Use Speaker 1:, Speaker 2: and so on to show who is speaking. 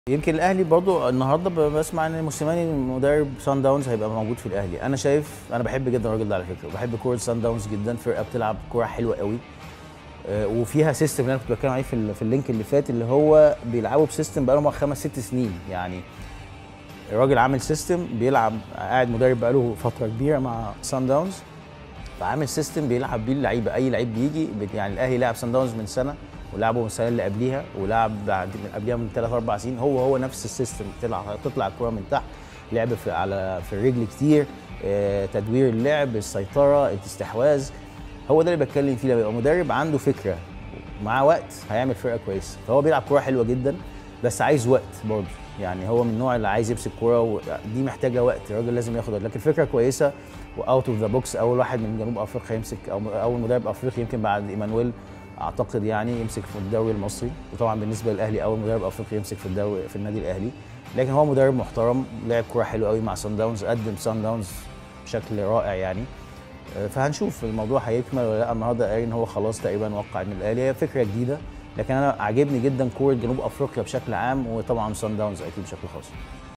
Speaker 1: يمكن الاهلي برضو النهارده ب- بسمع ان موسيماني مدرب سان داونز هيبقى موجود في الاهلي انا شايف انا بحب جدا الراجل ده على فكره وبحب كوره سان داونز جدا فرقه بتلعب كوره حلوه قوي آه، وفيها سيستم اللي انا كنت بتكلم عليه في, ال- في اللينك اللي فات اللي هو بيلعبوا بسيستم بقالهم خمس ست سنين يعني الراجل عامل سيستم بيلعب قاعد مدرب بقاله فتره كبيره مع سان داونز فعامل سيستم بيلعب بيه اللعيبه اي لعيب بيجي بت- يعني الاهلي لعب سان داونز من سنه ولعبه من السنه اللي قبليها ولعب بعد من قبليها من ثلاث اربع سنين هو هو نفس السيستم تطلع تطلع الكره من تحت لعب في على في الرجل كتير آه، تدوير اللعب السيطره الاستحواذ هو ده اللي بتكلم فيه لما يبقى مدرب عنده فكره مع وقت هيعمل فرقه كويسه فهو بيلعب كوره حلوه جدا بس عايز وقت برضه يعني هو من النوع اللي عايز يمسك كوره ودي محتاجه وقت الراجل لازم ياخد وقت لكن فكره كويسه واوت اوف ذا بوكس اول واحد من جنوب افريقيا يمسك او اول مدرب افريقي يمكن بعد ايمانويل اعتقد يعني يمسك في الدوري المصري وطبعا بالنسبه للاهلي اول مدرب افريقي يمسك في الدوري في النادي الاهلي لكن هو مدرب محترم لعب كوره حلوه قوي مع سان داونز قدم سان داونز بشكل رائع يعني آه، فهنشوف الموضوع هيكمل ولا لا النهارده قال ان هو خلاص تقريبا وقع من الاهلي هي فكره جديده لكن انا عاجبني جدا كوره جنوب افريقيا بشكل عام وطبعا سان داونز اكيد بشكل خاص